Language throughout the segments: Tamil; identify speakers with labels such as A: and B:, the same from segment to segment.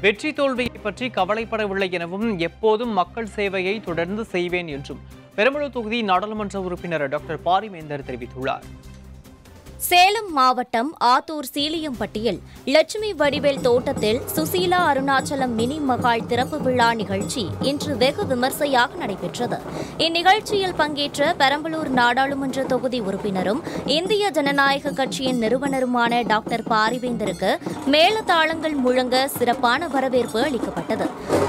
A: வெற்றி தோல்வியை பற்றி கவலைப்படவில்லை எனவும் எப்போதும் மக்கள் சேவையை தொடர்ந்து செய்வேன் என்றும் பெரம்பலூர் தொகுதி நாடாளுமன்ற உறுப்பினர் டாக்டர் பாரிவேந்தர் தெரிவித்துள்ளார்
B: சேலம் மாவட்டம் ஆத்தூர் சீலியம்பட்டியில் லட்சுமி வடிவேல் தோட்டத்தில் சுசீலா அருணாச்சலம் மினி மகால் திறப்பு விழா நிகழ்ச்சி இன்று வெகு விமர்சையாக நடைபெற்றது இந்நிகழ்ச்சியில் பங்கேற்ற பெரம்பலூர் நாடாளுமன்ற தொகுதி உறுப்பினரும் இந்திய ஜனநாயக கட்சியின் நிறுவனருமான டாக்டர் பாரிவேந்தருக்கு மேளதாளங்கள் முழங்க சிறப்பான வரவேற்பு அளிக்கப்பட்டது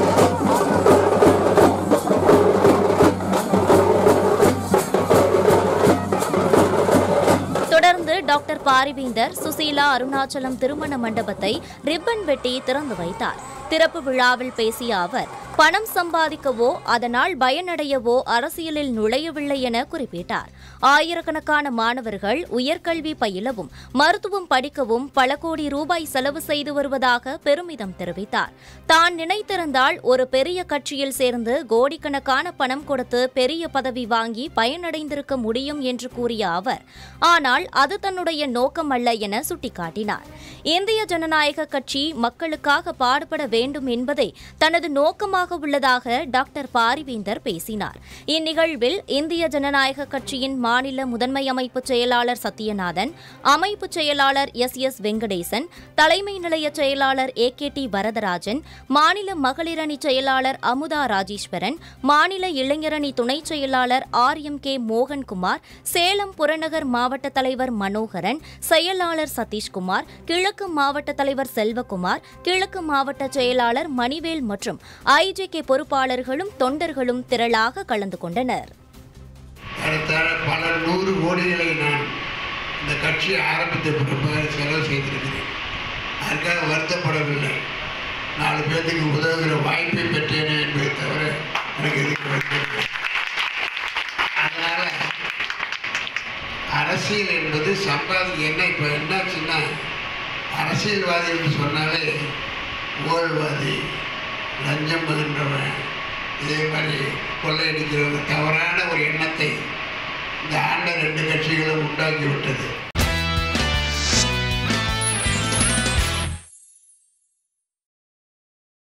B: தொடர்ந்து டாக்டர் பாரிவேந்தர் சுசீலா அருணாச்சலம் திருமண மண்டபத்தை ரிப்பன் வெட்டி திறந்து வைத்தார் திறப்பு விழாவில் பேசிய அவர் பணம் சம்பாதிக்கவோ அதனால் பயனடையவோ அரசியலில் நுழையவில்லை என குறிப்பிட்டார் ஆயிரக்கணக்கான மாணவர்கள் உயர்கல்வி பயிலவும் மருத்துவம் படிக்கவும் பல கோடி ரூபாய் செலவு செய்து வருவதாக பெருமிதம் தெரிவித்தார் தான் நினைத்திருந்தால் ஒரு பெரிய கட்சியில் சேர்ந்து கோடிக்கணக்கான பணம் கொடுத்து பெரிய பதவி வாங்கி பயனடைந்திருக்க முடியும் என்று கூறிய அவர் ஆனால் அது தன்னுடைய நோக்கம் அல்ல என சுட்டிக்காட்டினார் இந்திய ஜனநாயக கட்சி மக்களுக்காக பாடுபட வேண்டும் என்பதே தனது நோக்கமாக உள்ளதாக டாக்டர் பாரிவேந்தர் பேசினார் இந்நிகழ்வில் இந்திய ஜனநாயக கட்சியின் மாநில முதன்மை அமைப்பு செயலாளர் சத்யநாதன் அமைப்பு செயலாளர் எஸ் எஸ் வெங்கடேசன் தலைமை நிலைய செயலாளர் ஏ கே டி வரதராஜன் மாநில மகளிரணி செயலாளர் அமுதா ராஜேஸ்வரன் மாநில இளைஞரணி துணைச் செயலாளர் R M K Mohankumar Salem புறநகர் மாவட்ட தலைவர் மனோகரன் செயலாளர் சதீஷ்குமார் கிழக்கு மாவட்ட தலைவர் செல்வகுமார் கிழக்கு மாவட்ட செயலாளர் மணிவேல் மற்றும் ஐஜேகே பொறுப்பாளர்களும் தொண்டர்களும் திரளாக கலந்து கொண்டனர்
C: ஏறத்தாழ பல நூறு கோடிகளை நான் இந்த கட்சி ஆரம்பித்த பிறப்பாக செலவு செய்திருக்கிறேன் அதுக்காக வருத்தப்படவில்லை நாலு பேர்த்துக்கு உதவுகிற வாய்ப்பை பெற்றேனே என்பதை தவிர எனக்கு எதுக்கு வருத்தம் அதனால் அரசியல் என்பது சம்பாதி என்ன இப்போ என்னாச்சுன்னா அரசியல்வாதி என்று சொன்னாலே ஊழல்வாதி லஞ்சம் பகிர்ந்தவன் இதே மாதிரி கொள்ளையடிக்கிறவங்க தவறான ஒரு எண்ணத்தை இந்த ஆண்ட ரெண்டு கட்சிகளும் உண்டாக்கி விட்டது